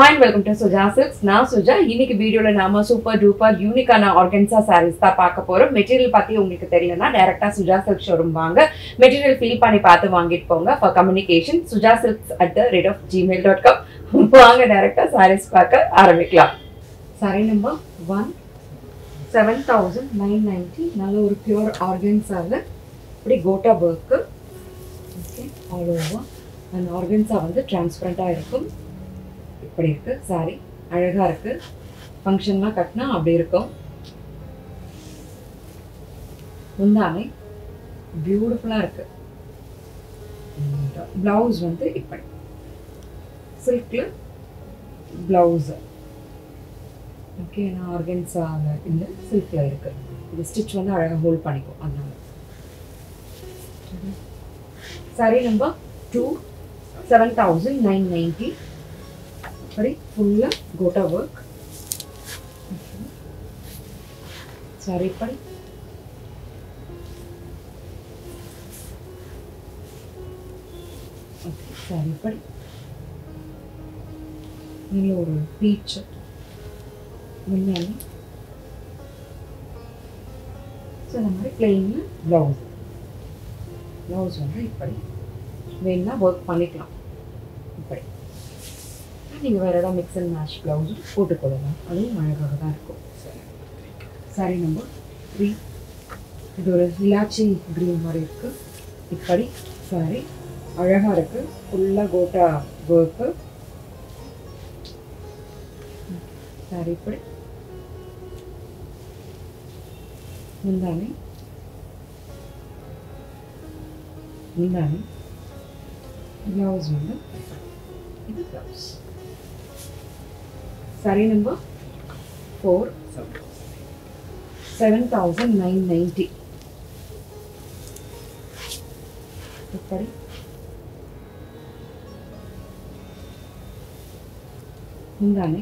Hi welcome to Suja silks நான் சுஜா இன்னைக்கு வீடியோல நாம சூப்பர் டூப்பர் யூனிக்கான ஆர்கன்சா சாரீஸ் தான் பார்க்க போறோம் மெட்டீரியல் பத்தி உங்களுக்கு தெரியலனா டைரக்டா சுஜா சில்க் ஷோரூம் வாங்க மெட்டீரியல் ஃபில் பண்ணி பார்த்து வாங்கிட்டு போங்க for communication Suja silks at the rate of Gmail dot com வாங்க டைரக்டா சாரீஸ் பார்க்க ஆரம்பிக்கலாம் sari number one seven thousand nine ninety நல்ல ஒரு பியூர் ஆர்கன்ஸாவில் இப்படி Kota work okay all over அந்த ஆர்கன்ஸா வந்து டிரான்ஸ்பரண்ட்டாக இருக்கும் இப்படி இருக்கு சாரி அழகா இருக்கு ஃபங்க்ஷன்லாம் கட்டினா அப்படி இருக்கும் முந்தானை பியூட்டிஃபுல்லா இருக்கு பிளவுஸ் வந்து இப்படி சில்க்ல பிளவுஸ் ஓகே நான் ஆர்கன்ஸால இல்லை சில்க்ல இருக்கு இது ஸ்டிச் வந்து அழகாக ஹோல்ட் பண்ணிக்கும் அதனால sari number two seven thousand nine ninety அப்படி ஃபுல்லாக கோட்டா ஒர்க் சாரி படி ஓகே சாரி படி நல்ல ஒரு பீச் முன்னாடி ஸோ இந்த மாதிரி பிளெயினில் ப்ளவுஸ் ப்ளவுஸ் வந்து இப்படி வேணும்னா ஒர்க் பண்ணிக்கலாம் இப்படி நீங்கள் வேறு ஏதாவது மிக்ஸ் அண்ட் மேட்ச் ப்ளவுஸும் போட்டுக்கொள்ளலாம் அதுவும் அழகாக தான் இருக்கும் சாரி நம்பர் த்ரீ இது ஒரு இலாச்சி க்ரீன் மாதிரி இருக்கு இப்படி சாரி அழகாக இருக்கு ஃபுல்லாக கோட்டா ஒர்க்கு சாரி இப்படி முந்தானி முந்தானி ப்ளவுஸ் வந்து இது blouse sari number four seven thousand nine ninety இப்படி முந்தானே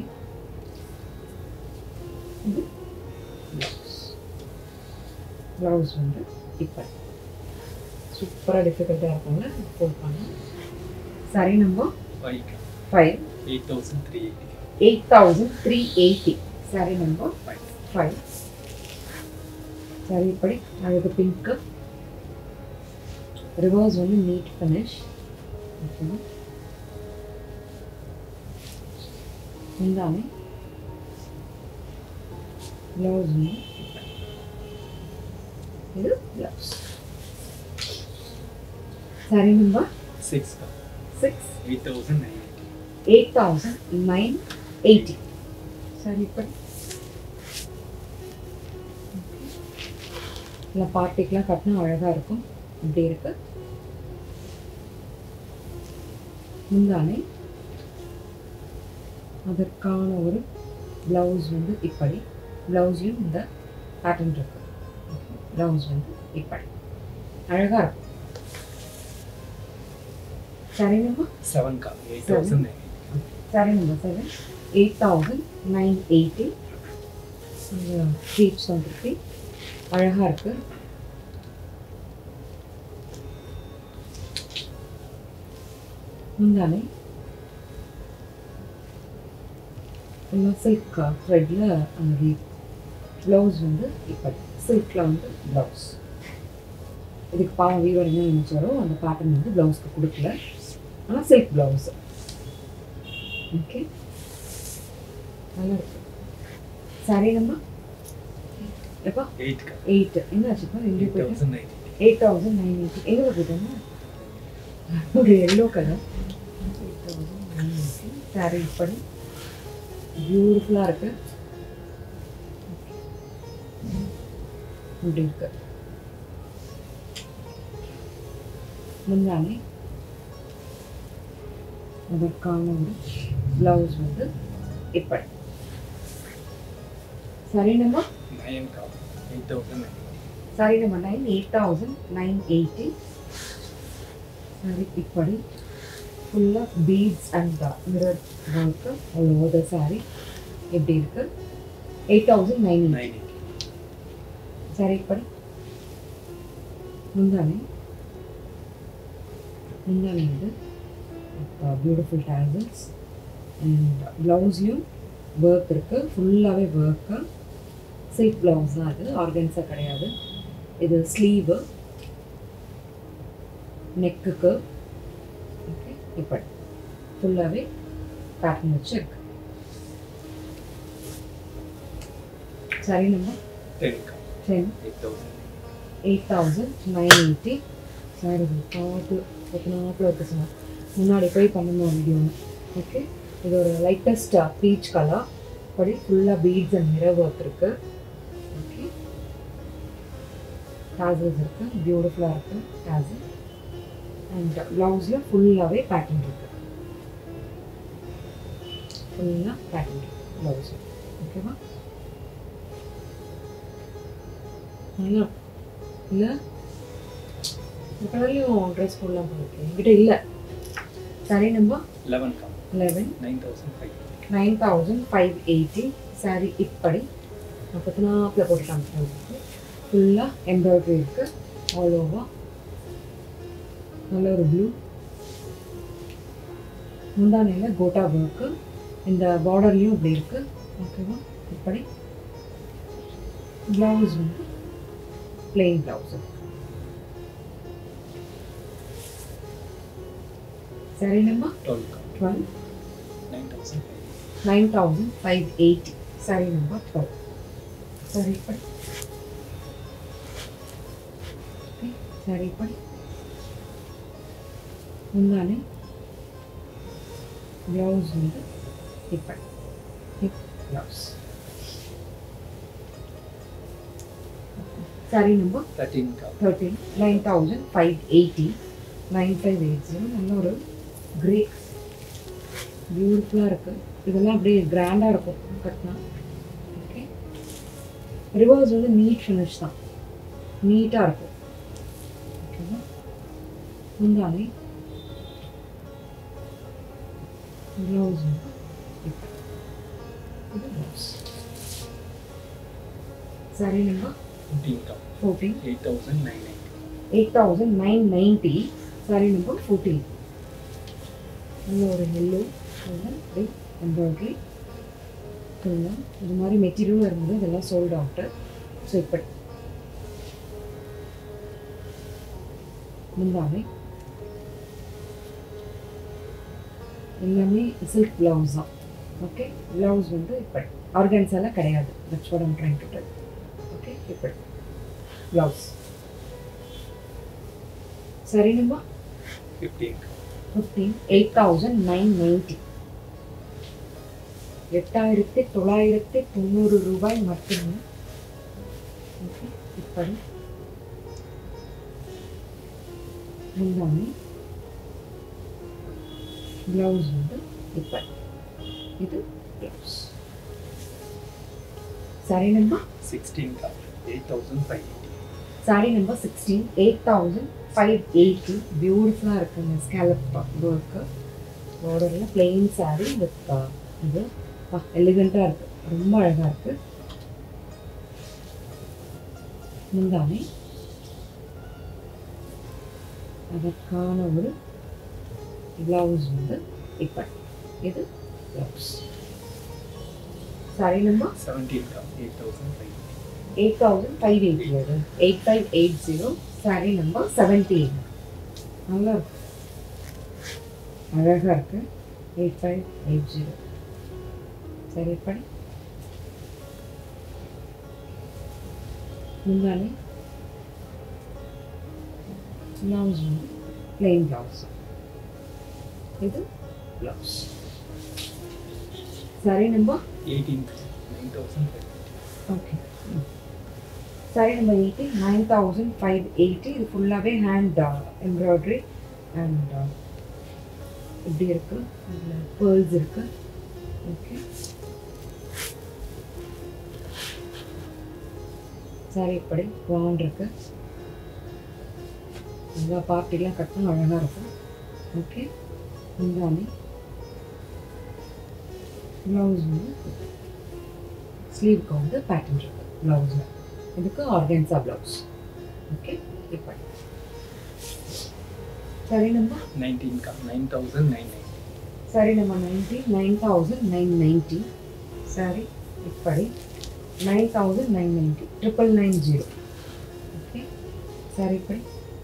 இது ப்ளவுஸ் ப்ளவுஸ் வந்து இப்படி சூப்பராக டிஃபிகல்ட்டாக இருக்கும்ல ஃபோல் பண்ண sari number five eight thousand three eighty eight thousand three eighty sari number five five sari இப்படி அழகு பிங்க்கு ரிவர்ஸ் வந்து நீட் ஃபினிஷ் ஓகேவா முந்தானே ப்ளவுஸ் வந்து இப்படி. இது blouse sari number six six eight thousand nine eighty eight thousand nine eighty சரி இப்போ இல்லை பார்ட்டிக்கெலாம் கட்டினா அழகாக இருக்கும் இப்படி இருக்கு முந்தானை அதற்கான ஒரு ப்ளவுஸ் வந்து இப்படி ப்ளவுஸ்லையும் இந்த பேட்டர்ன் இருக்கு ப்ளவுஸ் வந்து இப்படி அழகாக இருக்கும் சரி நம்ம செவன் கா eight thousand nine sari number seven eight thousand nine eighty peach வந்துருக்கு அழகாக இருக்கு முந்தானே ஃபுல்லாக சில்க் த்ரெட்டில் அந்த ப்ளவுஸ் வந்து இப்படி சில்கில் வந்து ப்ளவுஸ் இதுக்கு பாவம் வீவர் என்ன நினச்சாரோ அந்த பேட்டர்ன் வந்து ப்ளவுஸ்க்கு கொடுக்கல ஆனால் சில்க் ப்ளவுஸ் ஓகே நல்லா இருக்கு சாரி நம்ம எப்பா எயிட் கா எயிட் என்ன ஆச்சுப்பா எங்கே எயிட் போயிட்டு thousand nine eight thousand nine eighty எங்கே போயிட்டோங்க ஒரு yellow colour eight thousand nine eighty sari இப்படி பியூட்டிஃபுல்லாக இருக்கு இப்படி இருக்கு முந்தானே அதற்கான ஒரு ப்ளவுஸ் வந்து இப்படி சரி நம்ம நைன் கா eight thousand nine sari number nine eight thousand nine eighty sari இப்படி ஃபுல்லாக beads and mirror work all over the sari எப்படி இருக்கு eight thousand nine nine eighty sari இப்படி முந்தானே முந்தானே வந்து பியூட்டிஃபுல் டேசல்ஸ் அண்ட் ப்ளவுஸ்லையும் ஒர்க் இருக்குது ஃபுல்லாகவே ஒர்க்கு சில்க் ப்ளவுஸ் தான் அது ஆர்கன்ஸாக கிடையாது இது ஸ்லீவு நெக்குக்கு ஓகே இப்படி ஃபுல்லாகவே பேட்டர்ன் வச்சு இருக்கு சரி நம்ம டென்க்கா ten eight thousand eight thousand nine eighty sari பார்த்து எத்தனாப்பில் இருக்கு சார் முன்னாடி போய் பண்ணணும் வீடியோ ஓகே இது ஒரு லைட்டஸ்ட் பீச் கலர் படி ஃபுல்லாக பீட்ஸ் அண்ட் மிரர் ஒர்க் இருக்கு ஓகே டாசல்ஸ் இருக்கு பியூட்டிஃபுல்லாக இருக்கு டாசல் அண்ட் ப்ளவுஸில் ஃபுல்லாகவே பேக்கிங் இருக்கு ஃபுல்லாக பேக்கிங் இருக்கு ப்ளவுஸ் ஓகேவா நல்லா இல்லை இந்த கலர்லையும் ட்ரெஸ் போடலாம் போயிருக்கு என்கிட்ட இல்லை சரி நம்ம லெவன்க்கா eleven nine thousand five nine thousand five eighty sari இப்படி முப்பத்தினாப்பில் போட்டு காமிக்கிறதுக்கு ஃபுல்லாக எம்ப்ராய்டரி இருக்குது ஆல் ஓவர் நல்ல ஒரு ப்ளூ முந்தானையில் கோட்டா ஒர்க்கு இந்த பார்டர்லேயும் இப்படி இருக்குது ஓகேவா இப்படி ப்ளவுஸ் வந்து plain ப்ளவுஸ் சரி நம்ம டுவெல்க்கா twelve nine thousand five nine thousand five eighty sari number twelve சரி படி சரி படி முந்தானே ப்ளவுஸ் வந்து இப்படி ஹிப் ப்ளவுஸ் சாரி நம்பர் தேர்ட்டீன்க்கா thirteen nine thousand five eighty nine five eight zero நல்ல ஒரு கிரே பியூட்டிஃபுல்லாக இருக்குது இதெல்லாம் அப்படியே கிராண்டாக இருக்கும் கட்டினா ஓகே ரிவர்ஸ் வந்து நீட் ஃபினிஷ் தான் நீட்டாக இருக்கும் ஓகேவா முந்தானே ப்ளவுஸ் வந்து இப்படி. இது ப்ளவுஸ் சரி நம்பர் ஃபிஃப்டீன்க்கா fourteen eight thousand nine eight eight thousand nine ninety sari number fourteen நல்ல ஒரு எல்லோ அப்படி எம்ப்ராய்ட்ரி ஃபுல்லாக இது மாதிரி மெட்டீரியலும் இருந்தது இதெல்லாம் சோல்ட் அவுட்டு ஸோ இப்படி முந்தானை எல்லாமே சில்க் ப்ளவுஸ் தான் ஓகே ப்ளவுஸ் வந்து இப்படி ஆர்கன்ஸெல்லாம் கிடையாது that's what I'm trying to tell okay இப்படி ப்ளவுஸ் சரி நம்ம ஃபிஃப்டீன்க்கா fifteen eight thousand nine ninety எட்டாயிரத்தி தொள்ளாயிரத்தி தொண்ணூறு ரூபாய் மட்டுமே ஓகே இப்படி முந்தானி ப்ளவுஸ் வந்து இப்படி இது ப்ளவுஸ் சரி நம்ம சிக்ஸ்டீன்க்கா eight thousand five eighty sari number sixteen eight thousand five eighty பியூட்டிஃபுல்லாக இருக்குங்க ஸ்கேலப் ஒர்க்கு பார்டரில் பிளெயின் சாரி வித் இது எலிகண்ட்டாக இருக்குது ரொம்ப அழகாக இருக்குது முந்தானை அதற்கான ஒரு ப்ளவுஸ் வந்து இப்போ இது ப்ளவுஸ் சாரி நம்பர் செவன்டீன்க்கா eight thousand five eighty eight thousand five eighty அது eight five eight zero sari number seventeen நல்லா இருக்கு அழகாக இருக்கு எயிட் ஃபைவ் எயிட் ஜீரோ சரி படி முந்தானே ப்ளவுஸ் வந்து பிளெயின் ப்ளவுஸ் இது ப்ளவுஸ் சரி நம்பர் எயிட்டீன்க்கா nine thousand five okay sari number eighty nine thousand five eighty இது ஃபுல்லாகவே ஹேண்ட் எம்ப்ராய்ட்ரி அண்ட் இப்படி இருக்கு அதில் பேர்ல்ஸ் இருக்கு ஓகே சாரி இப்படி வான் இருக்கு எல்லா பார்ட்டிலாம் கட்டினா அழகாக இருக்கும் ஓகே முந்தானி ப்ளவுஸ் வந்து ஸ்லீவ்க்கு வந்து பேட்டர்ன் இருக்கு ப்ளவுஸில் இதுக்கு ஆர்கன்ஸா ப்ளவுஸ் ஓகே இப்போ சரி நம்ம நைன்டீன்க்கா nine thousand nine eighty sari நம்ம ninety nine thousand nine ninety sari இப்படி nine thousand nine ninety triple nine zero okay sari இப்படி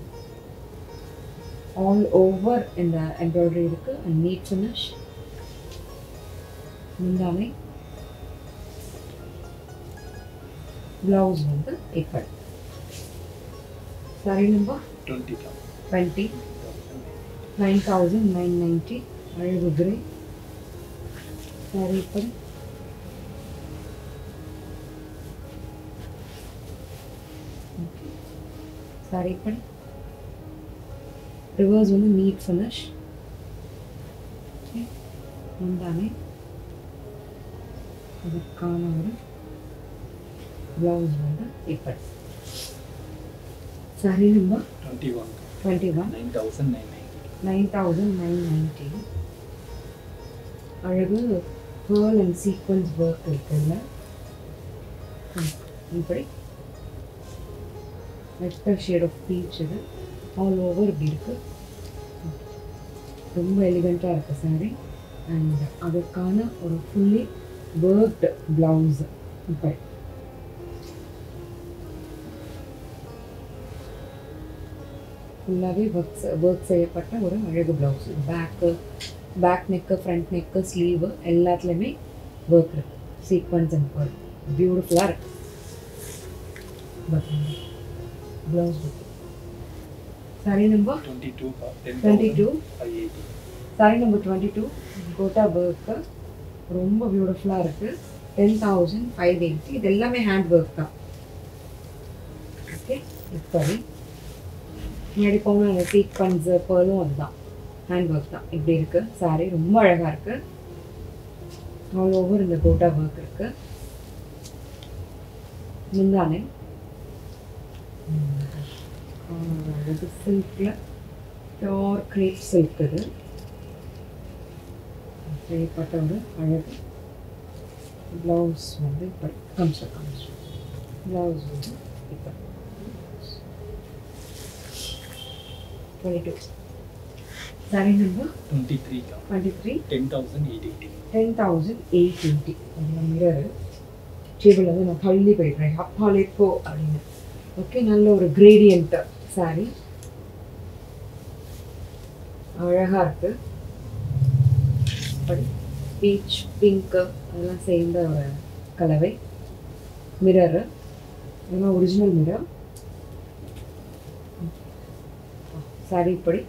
ஆல் ஓவர் இந்த எம்ப்ராய்டரி இருக்கு அண்ட் நீட் ஃபினிஷ் முந்தானை பிளவுஸ் வந்து இப்படி sari number twenty thousand twenty nine thousand nine ninety அழகு grey sari இப்படி சாரி இப்படி ரிவர்ஸ் வந்து நீட் ஃபினிஷ் முந்தானே அதுக்கான ஒரு ப்ளவுஸ் வந்து இப்படி sari number twenty one twenty one nine thousand nine ninety nine thousand nine ninety அழகு பேர்ல் அண்ட் சீக்வன்ஸ் ஒர்க் இருக்குல்ல ம், இப்படி வெக்டர் ஷேட் ஆஃப் பீச் இது ஆல் ஓவர் இப்படி இருக்கு ம். ரொம்ப எலிகண்ட்டாக இருக்கு சாரி அண்ட் அதுக்கான ஒரு ஃபுல்லி ஒர்க்டு ப்ளவுஸ் இப்படி ஃபுல்லாகவே ஒர்க் ஒர்க் செய்யப்பட்ட ஒரு அழகு blouse back back neck front neck sleeve எல்லாத்துலேயுமே ஒர்க் இருக்கு சீக்வன்ஸ் அண்ட் ஒர்க் பியூட்டிஃபுல்லாக இருக்கு blouse sari number twenty two ten 22. Five eighty sari number twenty two Kota work ரொம்ப பியூட்டிஃபுல்லாக இருக்குது டென் தௌசண்ட் ஃபைவ் எயிட்டி இது எல்லாமே ஹேண்ட் ஒர்க் தான் ஓகே இப்படி முன்னாடி போன அந்த சீக்வன்ஸு பேர்லும் அதுதான் ஹேண்ட் ஒர்க் தான் இப்படி இருக்குது சாரி ரொம்ப அழகாக இருக்குது ஆல் ஓவர் இந்த கோட்டா ஒர்க் இருக்குது முந்தானே இது சில்கில் பியோர் கிரேப் சில்க் இது செய்யப்பட்ட ஒரு அழகு ப்ளவுஸ் வந்து இப்படி கம்ஸ் கம்ஸ் ப்ளவுஸ் வந்து இப்படி twenty two sari number twenty three twenty three ten thousand eight eighty ten thousand eight eighty அதில் மிரரு டேபிள் வந்து நான் தள்ளி போயிடுறேன் அப்பாலே போ அப்படின்னு ஓகே நல்ல ஒரு கிரேடியன்ட் சாரி அழகாக இருக்கு அப்படி பீச் பிங்க்கு அதெல்லாம் சேர்ந்த ஒரு கலவை மிரரு இதெல்லாம் ஒரிஜினல் மிரர் சாரி இப்படி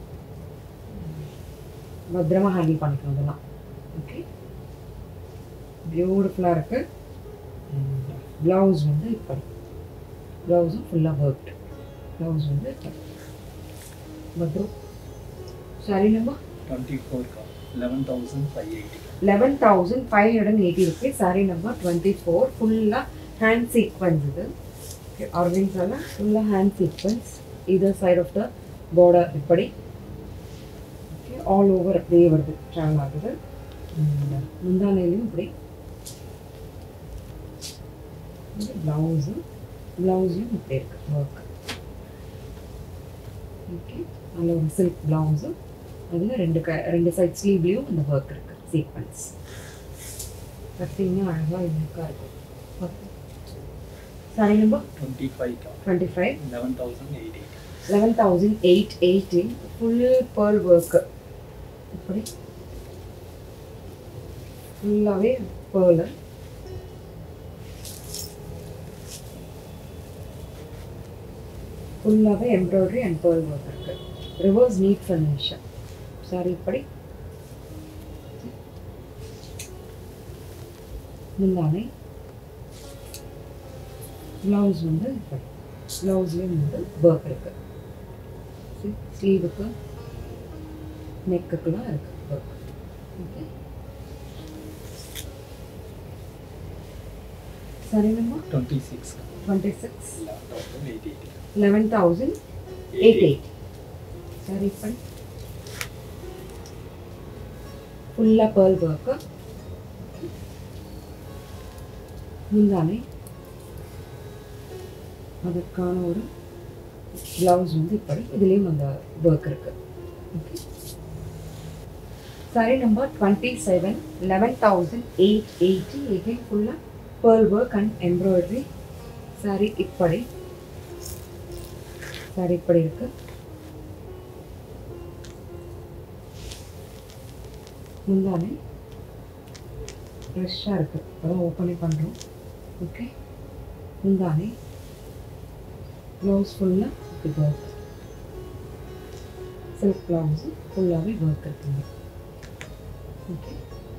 பத்திரமா ஹேண்டில் பண்ணிக்கணும் இதெல்லாம் ஓகே பியூட்டிஃபுல்லாக இருக்கு ப்ளவுஸ் வந்து இப்படி ப்ளவுஸும் ஃபுல்லாக ஒர்க்டு ப்ளவுஸ் வந்து இப்படி பத்ரம் sari number twenty four eleven thousand five eighty eleven thousand five hundred and eighty rupees sari number twenty four ஃபுல்லாக ஹேண்ட் சீக்வன்ஸ் இது ஆர்கன்ஸால ஃபுல்லாக hand sequins either side of the border இப்படி ஆல் ஓவர் அப்படியே வருது ட்ராவல் ஆகுது முந்தானையிலையும் இப்படி ப்ளவுஸு ப்ளவுஸும் இப்படி இருக்கு ஒர்க் ஓகே அதில் ஒரு சில்க் ப்ளவுஸு அதில் ரெண்டு க ரெண்டு சைட் ஸ்லீவ்லேயும் இந்த ஒர்க் இருக்கு சீக்வன்ஸ் பார்த்தீங்கன்னா அழகாக யூனிக்காக இருக்கும் okay sari number twenty five twenty five eleven thousand eight eighty eleven thousand eight eighty full pearl work இப்படி ஃபுல்லாகவே பேர்லு ஃபுல்லாகவே எம்ப்ராய்டரி அண்ட் பேர்ல் ஒர்க் இருக்கு ரிவர்ஸ் நீட் ஃபர்னிஷர் சாரி இப்படி முந்தானை ப்ளவுஸ் வந்து இப்படி ப்ளவுஸ்லேயும் வந்து ஒர்க் இருக்கு ஸ்லீவுக்கு நெக்குக்கெல்லாம் இருக்கு ஒர்க் ஓகே சரி நம்ம twenty six twenty six eleven thousand eight eighty eleven thousand eight eight சரி பண்ணி ஃபுல்லாக பேர்ல் ஒர்க்கு முந்தானை அதற்கான ஒரு ப்ளவுஸ் வந்து இப்படி இதுலேயும் அந்த ஒர்க் இருக்கு okay sari number twenty seven eleven thousand eight eighty again ஃபுல்லாக pearl work and embroidery sari இப்படி சாரி இப்படி இருக்கு முந்தானே ஃப்ரெஷ்ஷாக இருக்குது அதான் ஓப்பனே பண்ணுறோம் ஓகே முந்தானே ப்ளவுஸ் ஃபுல்லாக இப்படி ஒர்க் சில்க் ப்ளவுஸு ஃபுல்லாகவே ஒர்க் இருக்குங்க ஓகே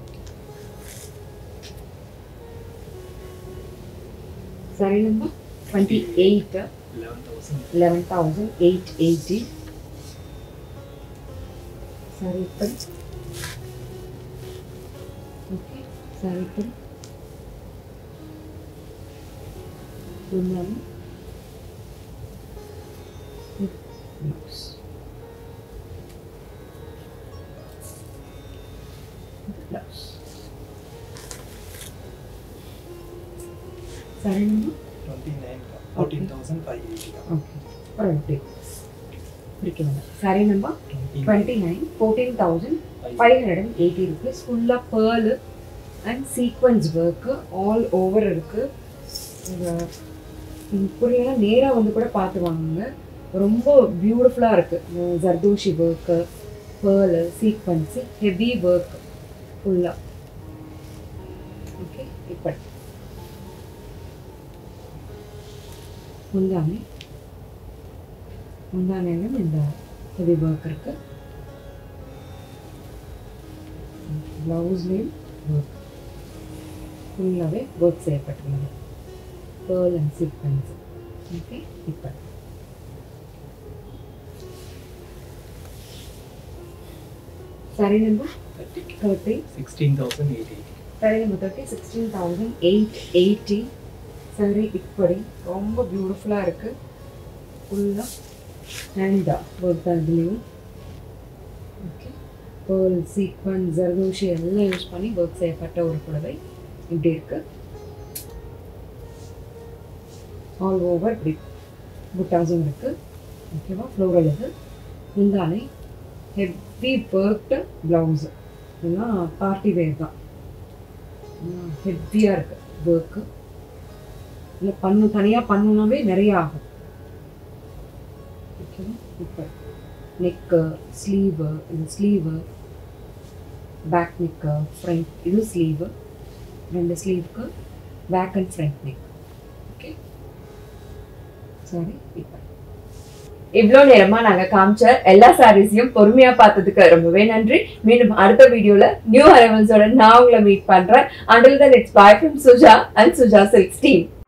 சரி number twenty eight eleven thousand eleven thousand eight eighty சரி இப்படி ஓகே சரி இப்படி இருந்தாலும் ப்ளவுஸ் ப்ளவுஸ் சரி number twenty nine fourteen thousand five eighty okay அப்புறம் எப்படி பிடிக்கணும் sari number twenty twenty nine fourteen thousand five hundred and eighty rupees ஃபுல்லாக pearl and sequins work all over இருக்குது புரியல நேராக வந்து கூட பார்த்து வாங்குங்க ரொம்ப பியூட்டிஃபுல்லாக இருக்குது zardozi work pearl sequins heavy work ஃபுல்லாக ஓகே இப்போ முந்தானே முந்தானேலும் இந்த ஹெவி ஒர்க் இருக்கு ப்ளவுஸ்லேயும் ஒர்க் ஃபுல்லாகவே ஒர்க் செய்யப்பட்டுள்ளது பேர்ல் அண்ட் சீக்வன்ஸ் ஓகே இப்போ சரி number thirty thirty sixteen thousand eight eighty சரி number thirty sixteen thousand eight eighty சரி இப்படி ரொம்ப பியூட்டிஃபுல்லாக இருக்குது ஃபுல்லாக ஹேண்டா ஒர்க் தான் இதுலேயும் ஓகே பேர்ல் சீக்வன் ஜர்தோஷி எல்லாம் யூஸ் பண்ணி ஒர்க் செய்யப்பட்ட ஒரு புடவை இப்படி இருக்கு ஆல் ஓவர் இப்படி புட்டாஸும் இருக்குது ஓகேவா ஃப்ளோரல் இது முந்தானை ஹெவி ஒர்க்டு ப்ளவுஸு இதெல்லாம் பார்ட்டி வேர் தான் ஹெவியாக இருக்குது ஒர்க்கு இல்லை பண்ணு தனியாக பண்ணுனாவே நிறைய ஆகும் ஓகேவா இப்போ நெக்கு ஸ்லீவு இது ஸ்லீவு பேக் நெக்கு ஃப்ரண்ட் இது ஸ்லீவு ரெண்டு ஸ்லீவுக்கு back and front neck okay sari இப்போ இவ்வளோ நேரமா நாங்க காமிச்ச எல்லா சாரீஸையும் பொறுமையா பார்த்ததுக்கு ரொம்பவே நன்றி மீண்டும் அடுத்த வீடியோல நியூ அரைவல்ஸோட நான் உங்களை மீட் பண்றேன் until then it's bye from Suja and Suja silks team